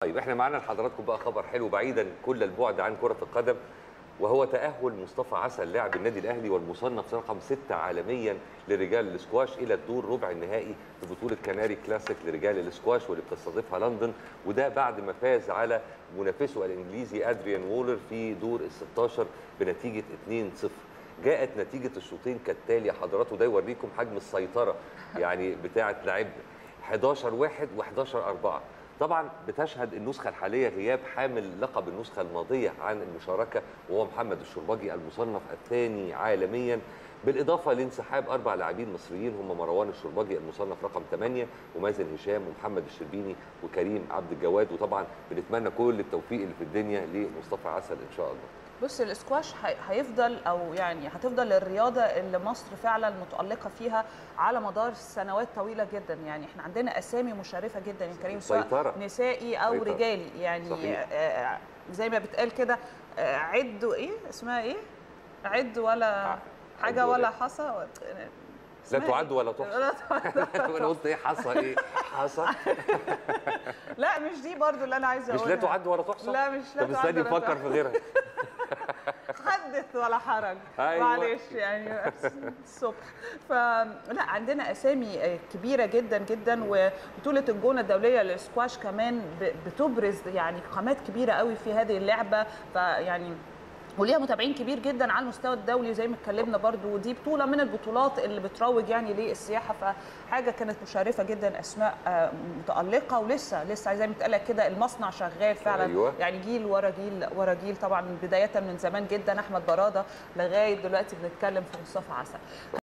طيب احنا معانا لحضراتكم بقى خبر حلو بعيدا كل البعد عن كرة القدم وهو تأهل مصطفى عسل لاعب النادي الأهلي والمصنف رقم ستة عالميا لرجال الاسكواش إلى الدور ربع النهائي في بطولة كناري كلاسيك لرجال الاسكواش واللي بتستضيفها لندن وده بعد ما فاز على منافسه الإنجليزي أدريان وولر في دور ال 16 بنتيجة 2-0 جاءت نتيجة الشوطين كالتالي يا حضرات وده يوريكم حجم السيطرة يعني بتاعة لاعبنا 11 1 و11 4 طبعا بتشهد النسخه الحاليه غياب حامل لقب النسخه الماضيه عن المشاركه وهو محمد الشربجي المصنف الثاني عالميا بالاضافه لانسحاب اربع لاعبين مصريين هم مروان الشربجي المصنف رقم 8 ومازن هشام ومحمد الشربيني وكريم عبد الجواد وطبعا بنتمنى كل التوفيق اللي في الدنيا لمصطفى عسل ان شاء الله بص الاسكواش هي- هيفضل او يعني هتفضل الرياضه اللي مصر فعلا متالقه فيها على مدار سنوات طويله جدا يعني احنا عندنا اسامي مشرفه جدا يا كريم سيطرة. سواء نسائي او سيطرة. رجالي يعني صحيح. آه، زي ما بتقال كده آه، عدوا ايه اسمها ايه عد ولا عد حاجه ولا- ولا حصى لا اسمها تعد إيه؟ ولا تحصى لا تعد انا قلت ايه حصى ايه حصى لا مش دي برضو اللي انا عايزه مش لا اقولها تعد ولا تحصى لا مش لا طب تعد استني ولا افكر تحصى. في غيرها حدث ولا حرج أيوة. معلش يعني الصبح فلا عندنا اسامي كبيره جدا جدا وبطوله الجونه الدوليه للسكواش كمان ب- بتبرز يعني قامات كبيره قوي في هذه اللعبه فيعني وليها متابعين كبير جدا على المستوى الدولي زي ما اتكلمنا برضو ودي بطوله من البطولات اللي بتروج يعني للسياحه فحاجه كانت مشرفه جدا اسماء آه، متالقه ولسه لسه زي ما اتقال كده المصنع شغال فعلا أيوة. يعني جيل ورا جيل ورا جيل طبعا بدايه من زمان جدا احمد براده لغايه دلوقتي بنتكلم في مصطفى عسل